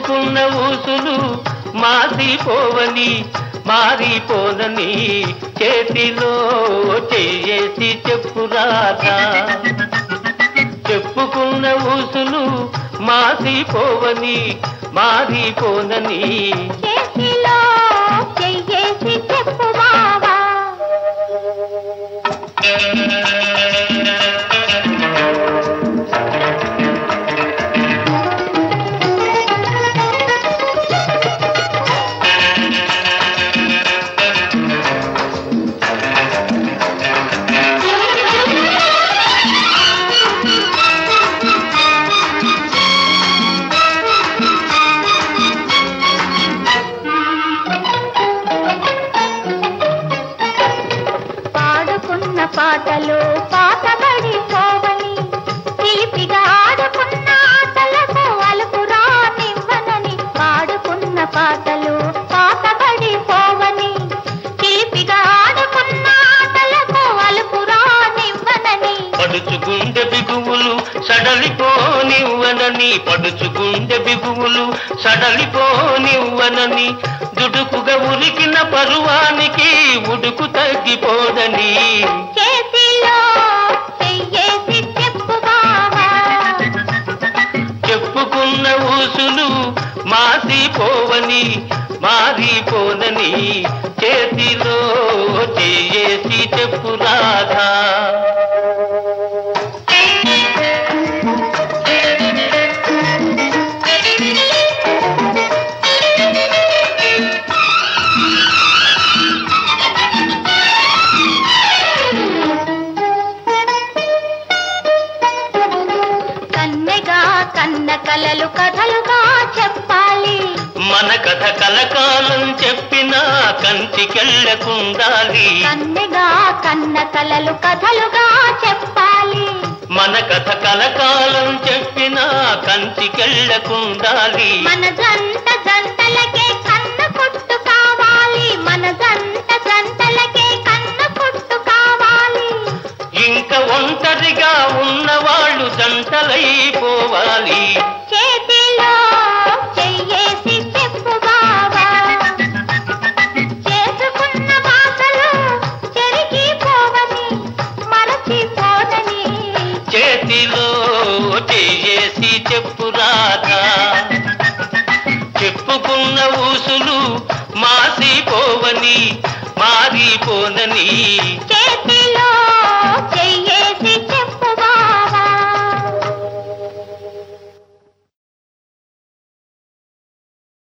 చెప్పుకున్న ఊసులు మాసిపోవని మారిపోనని చేతిలో చేసి చెప్పురాదా చెప్పుకున్న ఊసులు మాసిపోవని మారిపోనని చేతిలో చెయ్యేసి చెప్పు బావా పాడుకున్న పాటలు పాతబడి పోవని చిలిపిగా ఆడుకున్న ఆటలకు అలుపు రానివ్వనని పాడుకున్న పాటలు పాతబడి పోవని చిలిపిగా ఆడుకున్న ఆటలకు అలుపు రానివ్వనని పడుచుగుండె బిగువులు సడలిపోనివ్వనని పడుచుగుండె బిగువులు సడలిపోనివ్వనని దుడుకుగా ఉరికిన పరువానికి ఉడుకు తగ్గిపోదని చేతిలో చెయ్యేసి చెప్పు బావా చెప్పుకున్న ఊసులు మాసిపోవని మారిపోనని చేతిలో చేసి చెప్పు రాధా కన్నెగా కన్న కలలు కథలుగా చెప్పాలి మన కథ కలకాలం చెప్పినా కంచికెళ్ళకుండాలి కన్నెగా కన్న కలలు కథలుగా చెప్పాలి మన కథ కలకాలం చెప్పినా కంచికెళ్ళకుండాలి మన జంట జంటలకే కన్న కొట్టు కావాలి మన జంట జంటలకే కన్న కొట్టు కావాలి ఇంకా ఒంటరిగా ఉన్నవాళ్ళు జంటలైపోవాలి చేతిలో చెయ్యేసి చెప్పు బావా చేసుకున్న మాటలు చెరిగిపోవని మరచిపోదని చేతిలో చేసి చెప్పు రాధా చెప్పుకున్న ఊసులు మాసిపోవని మారిపోనని చేతిలో